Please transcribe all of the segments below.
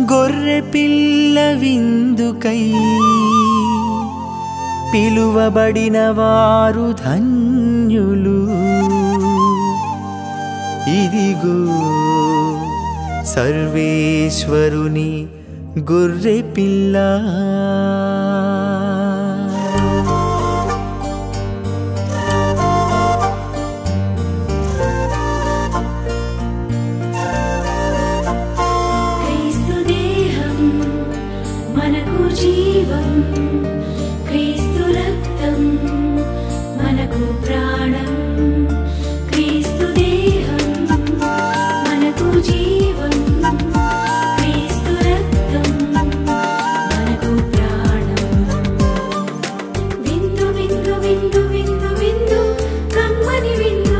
గొర్రె పిల్ల విందుకై పిలువబడిన వారు ధన్యులు ఇదిగో సర్వేశ్వరుని గొర్రె పిల్ల క్రీస్తు దేహం మనకు జీవం క్రీస్తు రక్తం మనకు ప్రాణం క్రీస్తు దేహం మనకు జీవం క్రీస్తు రక్తం మనకు ప్రాణం విందు విందు విందు విందు విందు కమ్మని విందు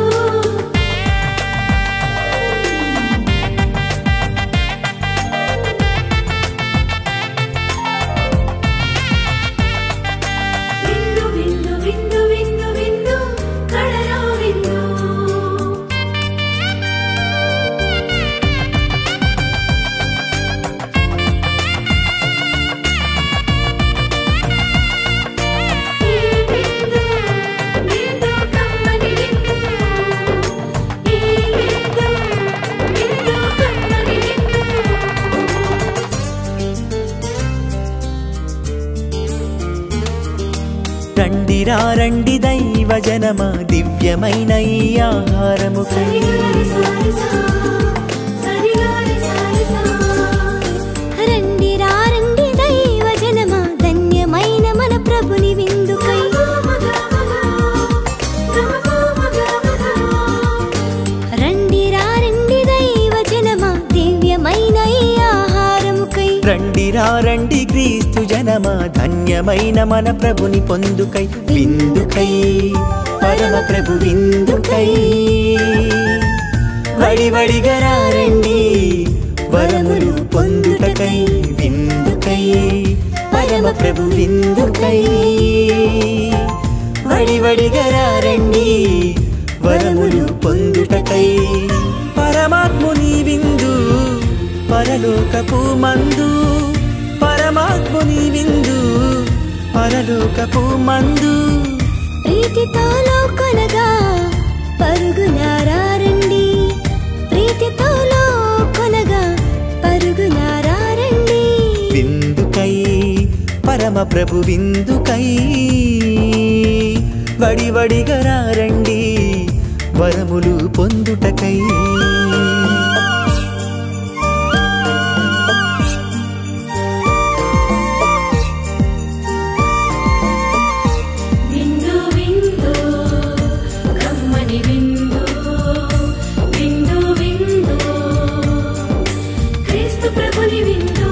విందు విందు విందు విందు విందు కడరా విందు ఈ విందు విందు కమ్మని విందు ఈ విందు విందు కమ్మని విందు రండిరా రండి దైవ జనమ దివ్యమైన ఈ ఆహారము సరిగారి సారిసా సరిగారి సారిసా రండి రా రండి దైవ జనమా ధన్యమైన మన ప్రభుని విందుకై రండి రా రండి దైవ జనమా దివ్యమైన ఈ ఆహారముకై రండిరా రండి క్రీస్తు జనమ ధన్యమైన మన ప్రభుని పొందుకై విందుకై పరమ ప్రభు విందుకై వడి వడిగా రండి వరములు పొందుటకై విందుకై పరమ ప్రభు విందుకై వడి వడిగా రండి వరములు పొందుటకై పరమాత్ముని విందు పరలోకపు మందు పరమాత్ముని విందు పరలోకపు మందు ప్రీతితో లోకొనగా పరుగునారా రండి ప్రీతితో లోకొనగా పరుగునారా రండి విందుకై పరమ ప్రభు విందుకై వడి వడిగా రండి వరములు పొందుటకై విందు విందు కమ్మని విందు విందు విందు క్రీస్తు ప్రభుని విందు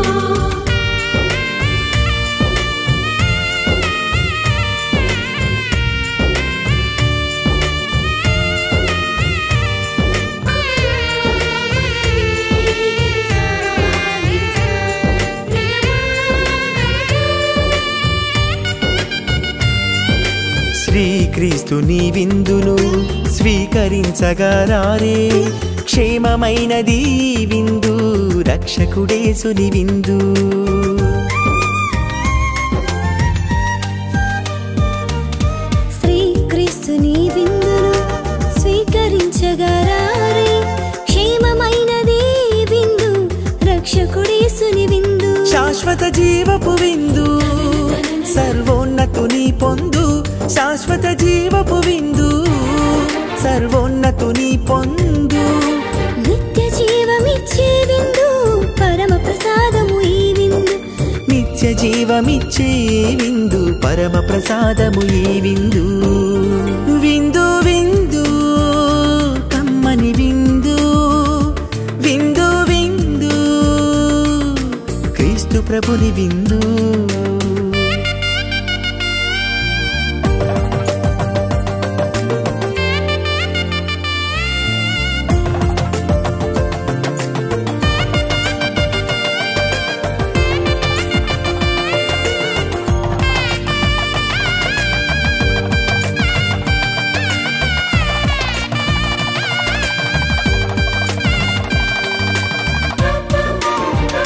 శ్రీక్రీస్తుని విందును స్వీకరించగరారే క్షేమమైనది ఈ విందు రక్షకుడేసుని విందు శ్రీక్రీస్తుని విందును స్వీకరించగరారే క్షేమమైనది ఈ విందు రక్షకుడేసుని విందు శాశ్వత జీవపు విందు సర్వోన్నతుని పొందు శాశ్వత జీవపు విందు సర్వోన్నతుని పొందు నిత్య జీవమిచ్చే విందు పరమ ప్రసాదము ఈ విందు నిత్య జీవమిచ్చే విందు పరమ ప్రసాదము ఈ విందు విందు విందు కమ్మని విందు విందు విందు క్రీస్తు ప్రభుని విందు ఆ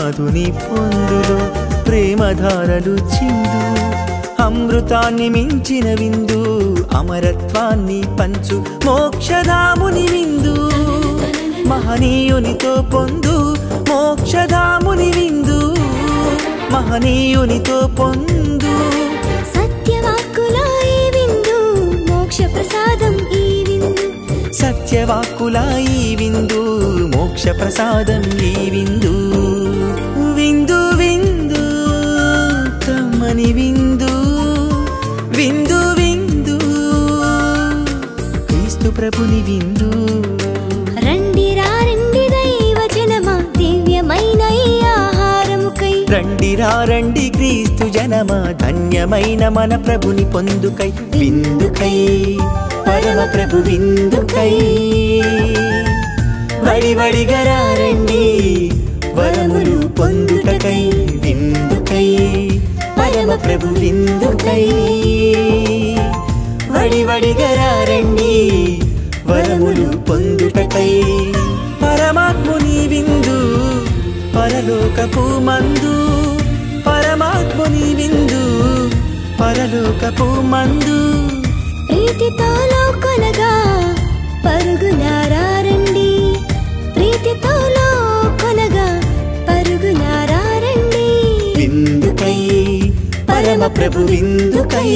నాథుని పొందులో ప్రేమధారలు చిందు అమృతాన్ని మించిన విందు అమరత్వాన్ని పంచు మోక్షధాముని విందు మహనీయునితో పొందు మోక్షధాముని విందు మహనీయునితో పొందు సత్యవాక్కుల ఈ విందు మోక్ష ప్రసాదం ఈ విందు సత్యవాక్కుల ఈ విందు మోక్ష ప్రసాదం ఈ విందు విందు విందు కమ్మని విందు విందు విందు క్రీస్తు ప్రభుని విందు రండి రండి దైవ జనమా దివ్యమైన ఈ ఆహారముకై రండి రా రండి క్రీస్తు జనమా ధన్యమైన మన ప్రభుని పొందుకై విందుకై పరమ ప్రభు విందుకై వడి వడిగా రా రండి వరములు పొందుటకై విందుకై పరమ ప్రభు విందుకై వడి వడిగా రా రండి వరములు పొందుటకై పరమాత్ముని విందు పరలోకపు మందు పరమాత్ముని విందు పరలోకపు మందు ప్రీతితో కొనగా పరుగునారండి ప్రీతితో కొనగా పరుగునారండి విందుకై పరమ ప్రభు విందుకై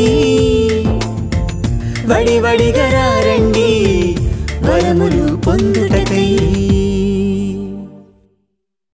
వడి వడిగా రా రండి వరములు పొందుటకై